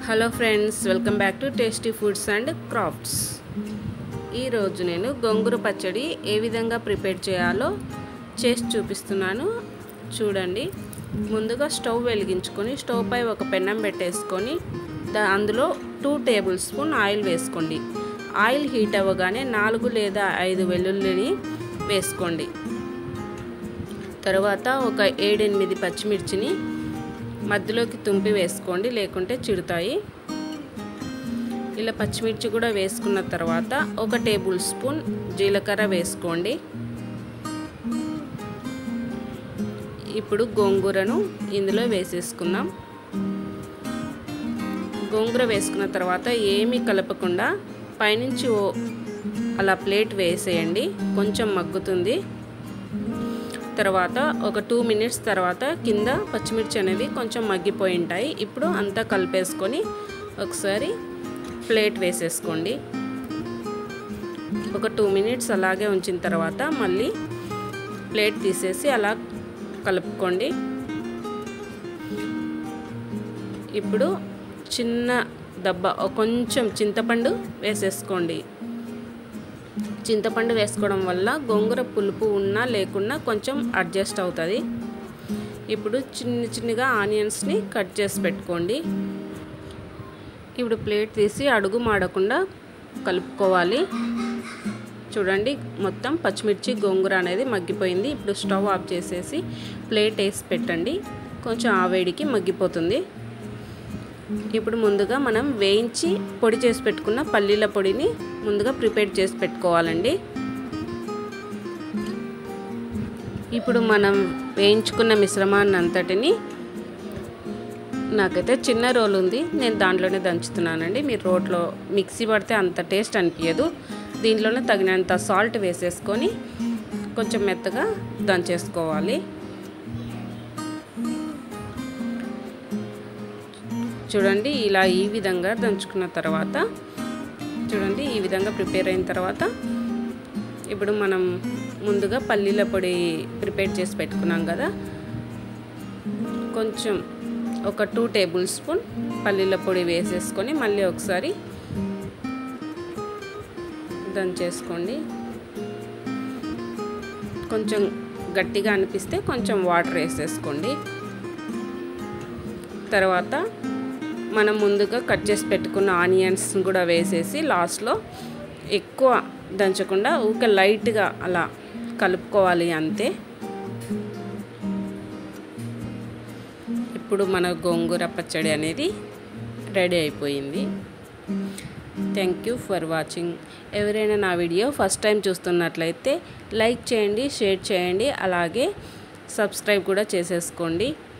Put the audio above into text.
hello friends welcome back to tasty foods and crafts ఈరోజు నేను గోంగూర పచ్చడి ఏ విధంగా ప్రిపేర్ చేయాలో చేసి చూపిస్తున్నాను చూడండి ముందుగా స్టవ్ వెలిగించుకొని స్టవ్ పై ఒక పెన్నం పెట్టేసుకొని దా అందులో టూ టేబుల్ స్పూన్ ఆయిల్ వేసుకోండి ఆయిల్ హీట్ అవ్వగానే నాలుగు లేదా ఐదు వెల్లుల్లిని వేసుకోండి తర్వాత ఒక ఏడెనిమిది పచ్చిమిర్చిని మధ్యలోకి తుంపి వేసుకోండి లేకుంటే చిడుతాయి ఇలా పచ్చిమిర్చి కూడా వేసుకున్న తర్వాత ఒక టేబుల్ స్పూన్ జీలకర్ర వేసుకోండి ఇప్పుడు గోంగూరను ఇందులో వేసేసుకుందాం గోంగూర వేసుకున్న తర్వాత ఏమీ కలపకుండా పైనుంచి ఓ అలా ప్లేట్ వేసేయండి కొంచెం మగ్గుతుంది తర్వాత ఒక టూ మినిట్స్ తర్వాత కింద పచ్చిమిర్చి అనేవి కొంచెం మగ్గిపోయి ఉంటాయి ఇప్పుడు అంతా కలిపేసుకొని ఒకసారి ప్లేట్ వేసేసుకోండి ఒక టూ మినిట్స్ అలాగే ఉంచిన తర్వాత మళ్ళీ ప్లేట్ తీసేసి అలా కలుపుకోండి ఇప్పుడు చిన్న దబ్బ కొంచెం చింతపండు వేసేసుకోండి చింతపండు వేసుకోవడం వల్ల గోంగూర పులుపు ఉన్నా లేకున్నా కొంచెం అడ్జస్ట్ అవుతుంది ఇప్పుడు చిన్న చిన్నగా ఆనియన్స్ని కట్ చేసి పెట్టుకోండి ఇప్పుడు ప్లేట్ తీసి అడుగు మాడకుండా కలుపుకోవాలి చూడండి మొత్తం పచ్చిమిర్చి గోంగూర అనేది మగ్గిపోయింది ఇప్పుడు స్టవ్ ఆఫ్ చేసేసి ప్లేట్ వేసి పెట్టండి కొంచెం ఆవేడికి మగ్గిపోతుంది ఇప్పుడు ముందుగా మనం వేయించి పొడి చేసి పెట్టుకున్న పల్లీల పొడిని ముందుగా ప్రిపేర్ చేసి పెట్టుకోవాలండి ఇప్పుడు మనం వేయించుకున్న మిశ్రమాన్ని అంతటిని నాకైతే చిన్న రోల్ ఉంది నేను దాంట్లోనే దంచుతున్నానండి మీరు రోట్లో మిక్సీ పడితే అంత టేస్ట్ అనిపించదు దీంట్లోనే తగినంత సాల్ట్ వేసేసుకొని కొంచెం మెత్తగా దంచేసుకోవాలి చూడండి ఇలా ఈ విధంగా దంచుకున్న తర్వాత చూడండి ఈ విధంగా ప్రిపేర్ అయిన తర్వాత ఇప్పుడు మనం ముందుగా పల్లీల పొడి ప్రిపేర్ చేసి పెట్టుకున్నాం కదా కొంచెం ఒక టూ టేబుల్ స్పూన్ పల్లీల పొడి వేసేసుకొని మళ్ళీ ఒకసారి దంచేసుకోండి కొంచెం గట్టిగా అనిపిస్తే కొంచెం వాటర్ వేసేసుకోండి తర్వాత మనం ముందుగా కట్ చేసి పెట్టుకున్న ఆనియన్స్ కూడా వేసేసి లాస్ట్లో ఎక్కువ దంచకుండా ఊక లైట్గా అలా కలుపుకోవాలి అంతే ఇప్పుడు మన గోంగూర పచ్చడి అనేది రెడీ అయిపోయింది థ్యాంక్ యూ ఫర్ వాచింగ్ ఎవరైనా నా వీడియో ఫస్ట్ టైం చూస్తున్నట్లయితే లైక్ చేయండి షేర్ చేయండి అలాగే సబ్స్క్రైబ్ కూడా చేసేసుకోండి